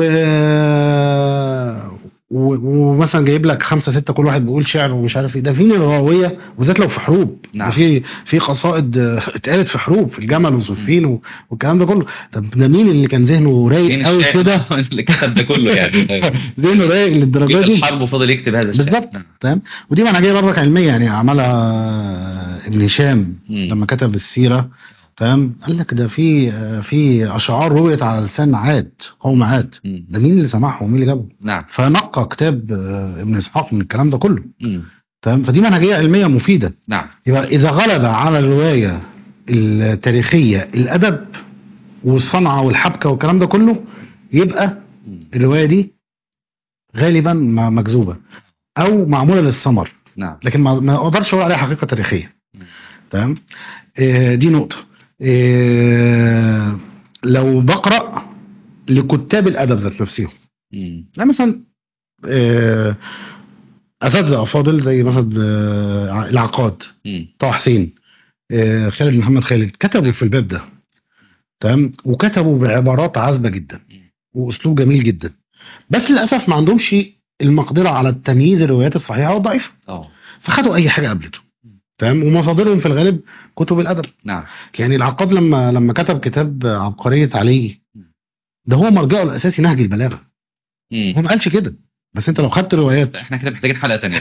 و... ومثلا جايب لك خمسه سته كل واحد بيقول شعر ومش عارف ايه ده في روايه وبالذات لو في حروب نعم. ده في في قصائد آه، اتقالت في حروب في الجمل وصفين و... والكلام ده كله طب ده مين اللي كان ذهنه مين رايق قوي الشاعر كده اللي كتب ده كله يعني ذهنه رايق للدرجه جه دي الحرب وفضل يكتب هذا الشيء بالظبط تمام ودي منهجيه برضك علميه يعني عملها ابن هشام مم. لما كتب السيره تمام قال لك ده في آه، في اشعار رويت على لسان عاد قوم عاد مم. ده مين اللي سمعهم ومين اللي جابهم نعم فنقى كتاب آه، ابن اسحاق من الكلام ده كله مم. تمام فدي منهجيه علميه مفيده نعم يبقى اذا غلب على الروايه التاريخيه الادب والصنعه والحبكه والكلام ده كله يبقى مم. الروايه دي غالبا م- مكذوبه او معموله للثمر نعم لكن ما ما اقدرش اقول عليها حقيقه تاريخيه مم. تمام آه، دي نقطه آه، لو بقرا لكتاب الادب ذات نفسهم مم. يعني مثلا آه، اساتذه افاضل زي مثلا آه، العقاد مم. طه حسين آه، خالد محمد خالد كتبوا في الباب ده تمام وكتبوا بعبارات عذبه جدا واسلوب جميل جدا بس للاسف ما عندهمش المقدره على التمييز الروايات الصحيحه والضعيفه اه فخدوا اي حاجه قبلته تمام ومصادرهم في الغالب كتب الادب نعم يعني العقاد لما لما كتب كتاب عبقريه علي ده هو مرجعه الاساسي نهج البلاغه مم. هو ما قالش كده بس انت لو خدت روايات احنا كده محتاجين حلقه ثانيه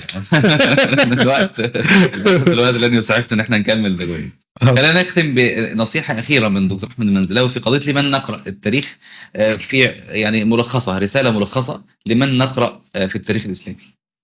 الوقت الوقت لن يسعفنا ان احنا نكمل دلوقتي خلينا نختم بنصيحه اخيره من دكتور احمد المنزلاوي في قضيه لمن نقرا التاريخ آه، في يعني ملخصه رساله ملخصه لمن نقرا آه، في التاريخ الاسلامي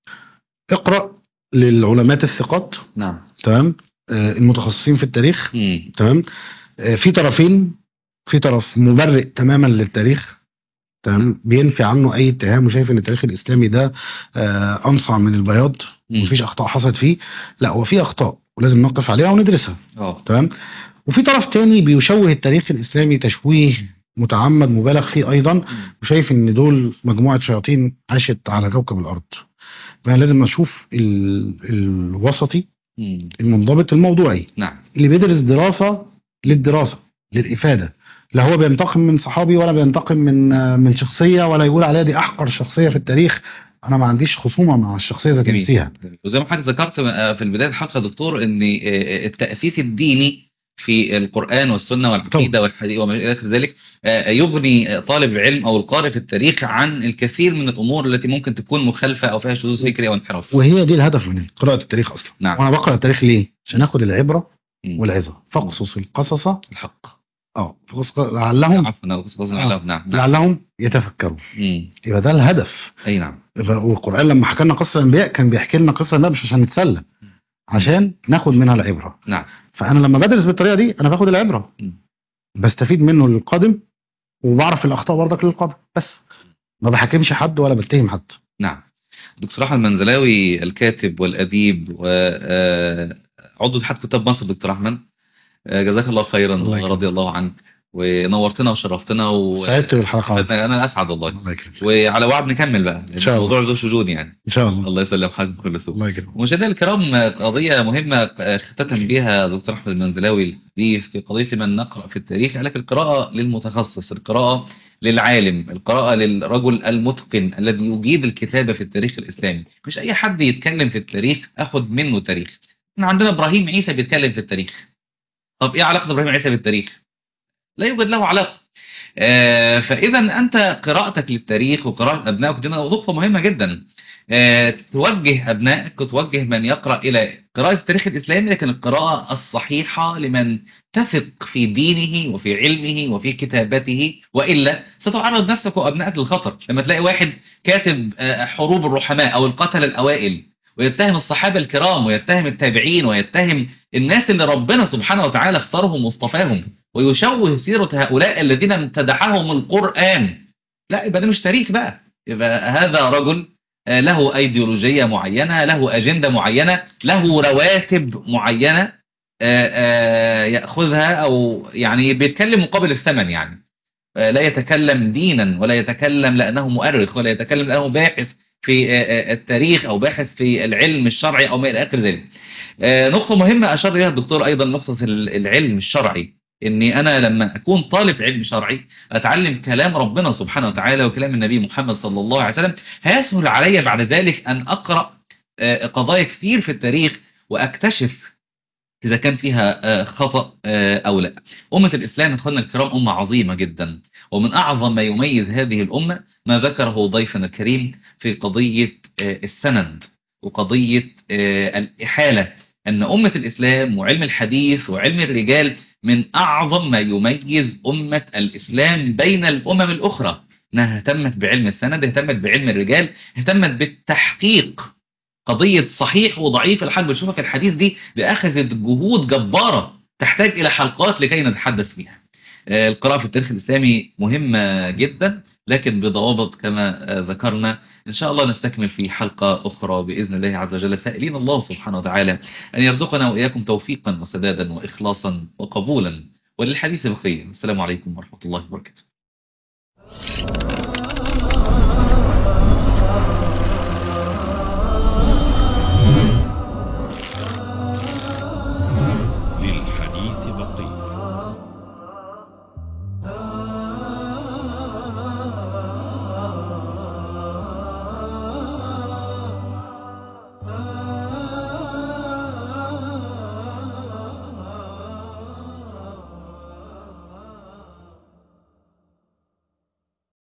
اقرا للعلماء الثقات نعم تمام آه، المتخصصين في التاريخ مم. تمام آه، في طرفين في طرف مبرئ تماما للتاريخ تمام بينفي عنه اي اتهام وشايف ان التاريخ الاسلامي ده آه، انصع من البياض مم. مفيش اخطاء حصلت فيه لا هو في اخطاء ولازم نقف عليها وندرسها اه تمام وفي طرف تاني بيشوه التاريخ الاسلامي تشويه متعمد مبالغ فيه ايضا مم. وشايف ان دول مجموعه شياطين عاشت على كوكب الارض فانا لازم اشوف ال... الوسطي مم. المنضبط الموضوعي نعم اللي بيدرس دراسه للدراسه للافاده لا هو بينتقم من صحابي ولا بينتقم من من شخصيه ولا يقول عليها دي احقر شخصيه في التاريخ انا ما عنديش خصومه مع الشخصيه ذات جميل. نفسها وزي ما حضرتك ذكرت آه، في البدايه الحلقه يا دكتور ان آه، التاسيس الديني في القران والسنه والعقيده والحديث وما الى آخر ذلك آه، يغني طالب العلم او القارئ في التاريخ عن الكثير من الامور التي ممكن تكون مخالفه او فيها شذوذ فكري او انحراف وهي دي الهدف من قراءه التاريخ اصلا نعم. وانا بقرا التاريخ ليه عشان اخد العبره مم. والعظه فاقصص القصص الحق اه فاقصص لعلهم عفوا أنا قصدي على- نعم نعم لعلهم يتفكرون مم. يبقى ده الهدف اي نعم والقران لما حكى لنا قصه الانبياء كان بيحكي لنا قصه الانبياء مش عشان نتسلى عشان ناخد منها العبره نعم فانا لما بدرس بالطريقه دي انا باخد العبره مم. بستفيد منه للقادم وبعرف الاخطاء برضك للقادم بس ما بحاكمش حد ولا بتهم حد نعم دكتور احمد المنزلاوي الكاتب والاديب وعضو اتحاد كتاب مصر دكتور احمد آه، جزاك الله خيرا الله يكرمك. ورضي الله عنك ونورتنا وشرفتنا و... سعدت بالحلقه انا اسعد والله الله يكرمك وعلى وعد نكمل بقى إن شاء الله. الموضوع ذو شجون يعني ان شاء الله الله يسلم حالكم كل سوء الله يكرمك مشاهدينا الكرام قضية مهمة اختتم بها دكتور أحمد المنزلاوي الحديث في قضية لمن نقرأ في التاريخ قال لك القراءة للمتخصص القراءة للعالم القراءة للرجل المتقن الذي يجيد الكتابة في التاريخ الإسلامي مش أي حد يتكلم في التاريخ أخد منه تاريخ احنا عندنا إبراهيم عيسى بيتكلم في التاريخ طب إيه علاقة إبراهيم عيسى بالتاريخ لا يوجد له علاقة آه، فإذا أنت قراءتك للتاريخ وقراءة أبنائك دي نقطة مهمة جدا آه، توجه أبنائك وتوجه من يقرأ إلى قراءة التاريخ الإسلامي لكن القراءة الصحيحة لمن تثق في دينه وفي علمه وفي كتابته وإلا ستعرض نفسك وأبنائك للخطر لما تلاقي واحد كاتب آه، حروب الرحماء أو القتل الأوائل ويتهم الصحابة الكرام ويتهم التابعين ويتهم الناس اللي ربنا سبحانه وتعالى اختارهم واصطفاهم ويشوه سيرة هؤلاء الذين امتدحهم القرآن لا يبقى ده مش تاريخ بقى يبقى هذا رجل آه، له ايديولوجية معينة له أجندة معينة له رواتب معينة آه، آه، يأخذها أو يعني بيتكلم مقابل الثمن يعني آه، لا يتكلم دينا ولا يتكلم لأنه مؤرخ ولا يتكلم لأنه باحث في آه، آه، التاريخ أو باحث في العلم الشرعي أو ما إلى آخر ذلك آه، نقطة مهمة أشار إليها الدكتور أيضا نقطة ال- العلم الشرعي إني أنا لما أكون طالب علم شرعي أتعلم كلام ربنا سبحانه وتعالى وكلام النبي محمد صلى الله عليه وسلم هيسهل علي بعد ذلك أن أقرأ آه، قضايا كثير في التاريخ وأكتشف إذا كان فيها آه، خطأ آه، أو لا أمة الإسلام إخواننا الكرام أمة عظيمة جدا ومن أعظم ما يميز هذه الأمة ما ذكره ضيفنا الكريم في قضية آه، السند وقضية آه، الإحالة أن أمة الإسلام وعلم الحديث وعلم الرجال من أعظم ما يميز أمة الإسلام بين الأمم الأخرى أنها اهتمت بعلم السند اهتمت بعلم الرجال اهتمت بالتحقيق قضية صحيح وضعيف اللي حضرتك بتشوفها في الحديث دي دي أخذت جهود جبارة تحتاج إلى حلقات لكي نتحدث فيها آه، القراءة في التاريخ الإسلامي مهمة جدا لكن بضوابط كما آه، ذكرنا إن شاء الله نستكمل في حلقة أخرى بإذن الله عز وجل سائلين الله سبحانه وتعالى أن يرزقنا وإياكم توفيقا وسدادا وإخلاصا وقبولا وللحديث بقية السلام عليكم ورحمة الله وبركاته